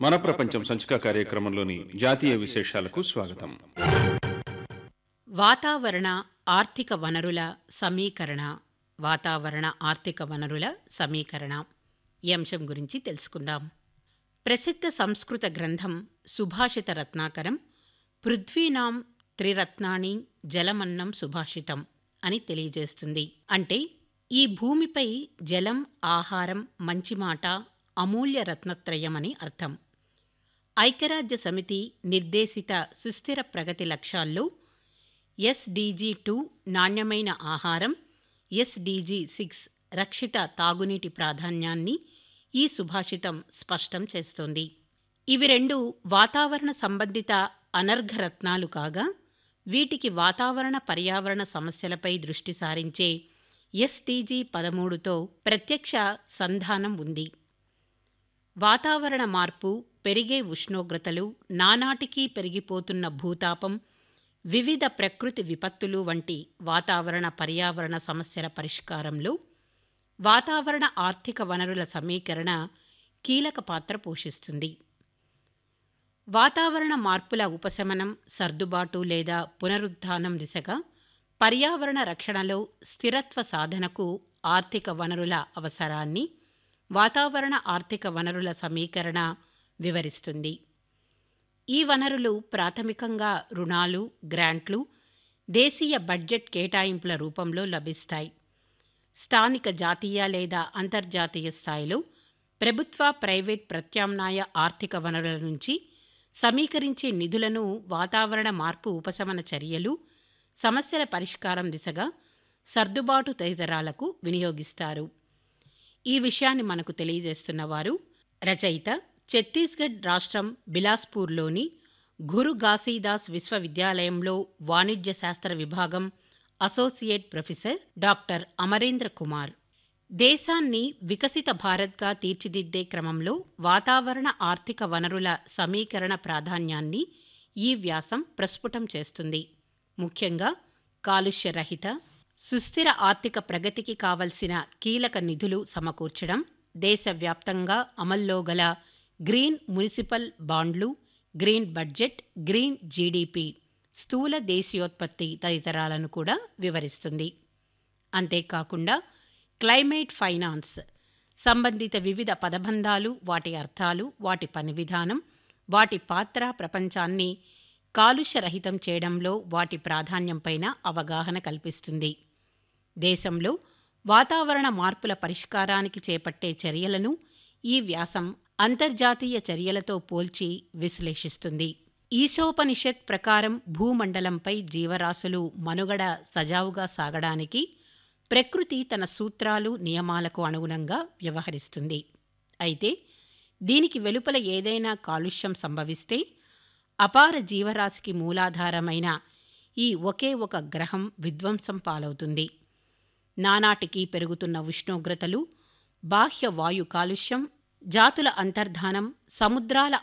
మన ప్రపంచం సంచిక కార్యక్రమంలోని జాతీయ విశేషాలకు స్వాగతం వాతావరణ ఆర్థిక వనరుల సమీకరణ వాతావరణ ఆర్థిక వనరుల సమీకరణ ఈ అంశం గురించి తెలుసుకుందాం ప్రసిద్ధ సంస్కృత గ్రంథం సుభాషిత రత్నాకరం పృథ్వీనాం త్రిరత్నాని జలమన్నం సుభాషితం అని తెలియజేస్తుంది అంటే ఈ భూమిపై జలం ఆహారం మంచి మాట అమూల్య రత్నత్రయం అని అర్థం ఐక్యరాజ్య సమితి నిర్దేశిత సుస్థిర ప్రగతి లక్ష్యాల్లో ఎస్డీజీ టూ నాణ్యమైన ఆహారం ఎస్డీజీ సిక్స్ రక్షిత తాగునీటి ప్రాధాన్యాన్ని ఈ సుభాషితం స్పష్టం చేస్తోంది ఇవి రెండు వాతావరణ సంబంధిత అనర్ఘరత్నాలు కాగా వీటికి వాతావరణ పర్యావరణ సమస్యలపై దృష్టి సారించే ఎస్డీజీ పదమూడుతో ప్రత్యక్ష సంధానం ఉంది వాతావరణ మార్పు పెరిగే ఉష్ణోగ్రతలు నానాటికి పెరిగిపోతున్న భూతాపం వివిధ ప్రకృతి విపత్తులు వంటి వాతావరణ పర్యావరణ సమస్యల పరిష్కారంలో వాతావరణ ఆర్థిక వనరుల సమీకరణ కీలక పాత్ర పోషిస్తుంది వాతావరణ మార్పుల ఉపశమనం సర్దుబాటు లేదా పునరుద్ధానం దిశగా పర్యావరణ రక్షణలో స్థిరత్వ సాధనకు ఆర్థిక వనరుల అవసరాన్ని వాతావరణ ఆర్థిక వనరుల సమీకరణ వివరిస్తుంది ఈ వనరులు ప్రాథమికంగా రుణాలు గ్రాంట్లు దేశీయ బడ్జెట్ కేటాయింపుల రూపంలో లభిస్తాయి స్థానిక జాతీయ లేదా అంతర్జాతీయ స్థాయిలో ప్రభుత్వ ప్రైవేట్ ప్రత్యామ్నాయ ఆర్థిక వనరుల నుంచి సమీకరించే నిధులను వాతావరణ మార్పు ఉపశమన చర్యలు సమస్యల పరిష్కారం దిశగా సర్దుబాటు తదితరాలకు వినియోగిస్తారు ఈ విషయాన్ని మనకు తెలియజేస్తున్నవారు రచయిత ఛత్తీస్గఢ్ రాష్ట్రం బిలాస్పూర్లోని గురు ఘాసీదాస్ విశ్వవిద్యాలయంలో వాణిజ్య శాస్త్ర విభాగం associate professor doctor Amarendra Kumar దేశాన్ని వికసిత భారత్గా తీర్చిదిద్దే క్రమంలో వాతావరణ ఆర్థిక వనరుల సమీకరణ ప్రాధాన్యాన్ని ఈ వ్యాసం ప్రస్ఫుటం చేస్తుంది ముఖ్యంగా కాలుష్యరహిత సుస్థిర ఆర్థిక ప్రగతికి కావలసిన కీలక నిధులు సమకూర్చడం దేశవ్యాప్తంగా అమల్లో గల గ్రీన్ మునిసిపల్ బాండ్లు గ్రీన్ బడ్జెట్ గ్రీన్ జీడీపీ స్థూల దేశీయోత్పత్తి తదితరాలను కూడా వివరిస్తుంది అంతేకాకుండా క్లైమేట్ ఫైనాన్స్ సంబంధిత వివిధ పదబంధాలు వాటి అర్థాలు వాటి పని విధానం వాటి పాత్ర ప్రపంచాన్ని కాలుష్యరహితం చేయడంలో వాటి ప్రాధాన్యంపైన అవగాహన కల్పిస్తుంది దేశంలో వాతావరణ మార్పుల పరిష్కారానికి చేపట్టే చర్యలను ఈ వ్యాసం అంతర్జాతీయ చర్యలతో పోల్చి విశ్లేషిస్తుంది ఈశోపనిషత్ ప్రకారం భూమండలంపై జీవరాశులు మనుగడ సజావుగా సాగడానికి ప్రకృతి తన సూత్రాలు నియమాలకు అనుగుణంగా వ్యవహరిస్తుంది అయితే దీనికి వెలుపల ఏదైనా కాలుష్యం సంభవిస్తే అపార జీవరాశికి మూలాధారమైన ఈ ఒకే ఒక గ్రహం విధ్వంసం పాలవుతుంది నానాటికి పెరుగుతున్న ఉష్ణోగ్రతలు బాహ్య వాయు కాలుష్యం జాతుల అంతర్ధానం సముద్రాల